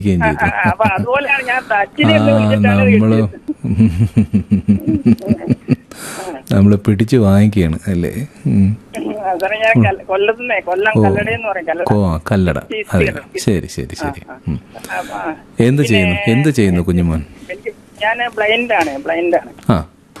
യും ആ, ചെയ്തു ആ, അപ്പൊ അതുപോലെയാണ് ഞാൻ തച്ചിനെ ആ എന്ന് വിളിച്ചിട്ടാണ് ഇത് നമ്മള് കിട്ടിയത്. നമ്മള് പിടിച്ചു വാങ്ങിക്കുകയാണ് അല്ലേ ഉം. അതാണ് ഞാൻ കല്ല- കൊല്ലത്തുനിന്നേ കൊല്ലം കല്ലടയെന്ന് പറയും കല്ലട കോ കല്ലട അതെ ശരി ശരി ശരി ഉം. എന്ത് ചെയ്യുന്നു എന്ത് ചെയ്യുന്നു കുഞ്ഞുമോൻ എനിക്ക് ഞാൻ ബ്ലൈൻഡ് ആണ് ബ്ലൈൻഡ് ആണ് ആ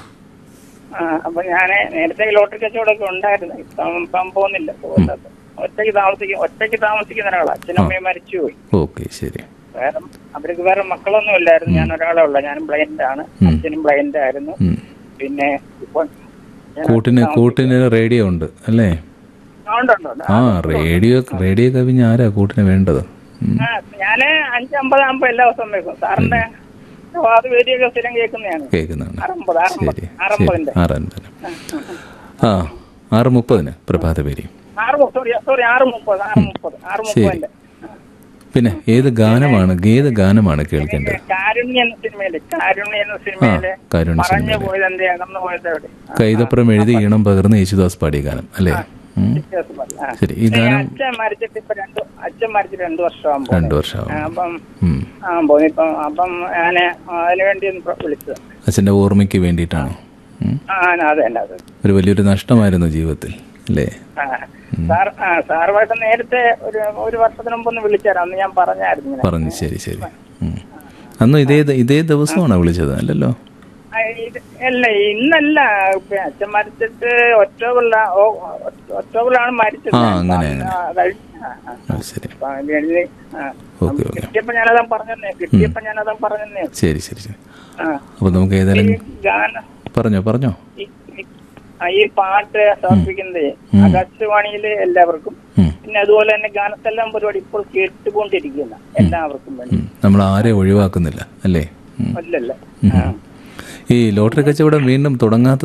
ആ, അപ്പൊ ഞാൻ നേരത്തെ ലോട്ടറി കച്ചവടമൊക്കെ ഉണ്ടായിരുന്നു ഇപ്പം ഇപ്പം പോകുന്നില്ല പോകുന്നത് ഒറ്റയ്ക്ക് താമസിക്കും ഒറ്റയ്ക്ക് താമസിക്കുന്ന ഒരാളാണ് അച്ഛനമ്മയും മരിച്ചുപോയി ഓക്കെ ശരി വേറെ അവർക്ക് വേറെ മക്കളൊന്നും ഇല്ലായിരുന്നു ഞാൻ ഒരാളെ ഉള്ള ഞാനും ബ്ലൈൻഡ് ആണ് അച്ഛനും ബ്ലൈൻഡ് ആയിരുന്നു ഉം. പിന്നെ ഇപ്പൊ ഞാൻ കൂട്ടിന് കൂട്ടിന് റേഡിയോ ഉണ്ട് അല്ലേ ആ, ഉണ്ട്, ഉണ്ട്, ഉണ്ട്. ആ റേഡിയോ റേഡിയോ കവിഞ്ഞ് ആരാ കൂട്ടിന് വേണ്ടത് ഉം. ആ, ഞാന് അഞ്ചമ്പതാകുമ്പോ എല്ലാ ദിവസവും വെക്കും സാറിന്റെ അത് വേദിയൊക്കെ സ്ഥിരം കേൾക്കുന്നതാണ് കേൾക്കുന്നുണ്ട് അറുപത് അറുപത് ശരി ശരി അറുപതിന്റെ ആറ് അൻപത് ആ ആറ് മുപ്പതിന് പ്രഭാത പേരി ആറ് മു- സോറി സോറി ആറ് മുപ്പത് ആറ് മുപ്പത് ആറ് മുപ്പതിന്റെ പിന്നെ ഏത് ഗാനമാണ് ഏത് ഗാനമാണ് കേൾക്കേണ്ടത് കാരുണ്യ എന്ന സിനിമയില് കാരുണ്യ എന്ന സിനിമയില് കാരുണ്യ പറഞ്ഞു പോയത് എന്തേ അകന്നു പോയത് എവിടെ കൈതപ്പുറം എഴുതി ഈണം പകർന്ന് യേശുദാസ് പാടിയ ഗാനം അല്ലേ ഉം. വ്യത്യാസം പറ. ആ. ശരി ഈ ഗാനം അച്ഛൻ മരിച്ചിട്ട് ഇപ്പൊ രണ്ടു അച്ഛൻ മരിച്ചിട്ട് രണ്ടു വർഷമാകുമ്പോ രണ്ടു വർഷമാവും അപ്പം ഉം. ആ പോയിപ്പം അപ്പം ഞാന് അതിനു വേണ്ടി ഒന്ന് പ്ര- വിളിച്ചത് അച്ഛൻ്റെ ഓർമ്മയ്ക്ക് വേണ്ടിയിട്ടാണോ ഉം. ആ അതെ അതെ അതെ ഒരു വലിയൊരു നഷ്ടമായിരുന്നു ജീവിതത്തിൽ അല്ലേ ആ, സാർ ആ സാറുമായിട്ട് നേരത്തെ ഒരു ഒരു വർഷത്തിന് മുമ്പ് ഒന്ന് വിളിച്ചായിരുന്നു അന്ന് ഞാൻ പറഞ്ഞായിരുന്നു ഇങ്ങനെ പറഞ്ഞു ശരി ശരി ഉം. അന്ന് ഇതേ ഇതേ ദിവസമാണോ വിളിച്ചത് അല്ലല്ലോ ആ, ഇത് അല്ല ഇന്നല്ല ഇപ്പൊ അച്ഛൻ മരിച്ചിട്ട് ഒക്ടോബറില ഒക്ടോബറിലാണ് മരിച്ചത് ആ, അങ്ങനെ, ആ, കഴിഞ്ഞ- ആ, ആ. ആ, ശരി അപ്പൊ അതിന് എഴുതി, ആ. ഓക്കെ ഓക്കെ കിട്ടിയപ്പോ ഞാനതാ പറഞ്ഞേ കിട്ടിയപ്പോ ഞാനതാ പറഞ്ഞേ ശരി ശരി ശരി ആ അപ്പോൾ നമുക്ക് ഈ ഏതായാലും ഗാനം പറഞ്ഞോ പറഞ്ഞോ ഈ- ഈ- ആ, ഈ പാട്ട് സമർപ്പിക്കുന്നത് ആകാശവാണിയിലെ എല്ലാവർക്കും ഉം. പിന്നെ അതുപോലെ തന്നെ ഗാനത്തെല്ലാം പരിപാടി ഇപ്പോൾ കേട്ടുകൊണ്ടിരിക്കുന്ന എല്ലാവർക്കും വേണ്ടി ഉം. നമ്മൾ ആരെ ഒഴിവാക്കുന്നില്ല അല്ലേ ഉം. അല്ലല്ല ഉം. ഈ ലോട്ടറി കച്ചവടം വീണ്ടും തുടങ്ങാത്ത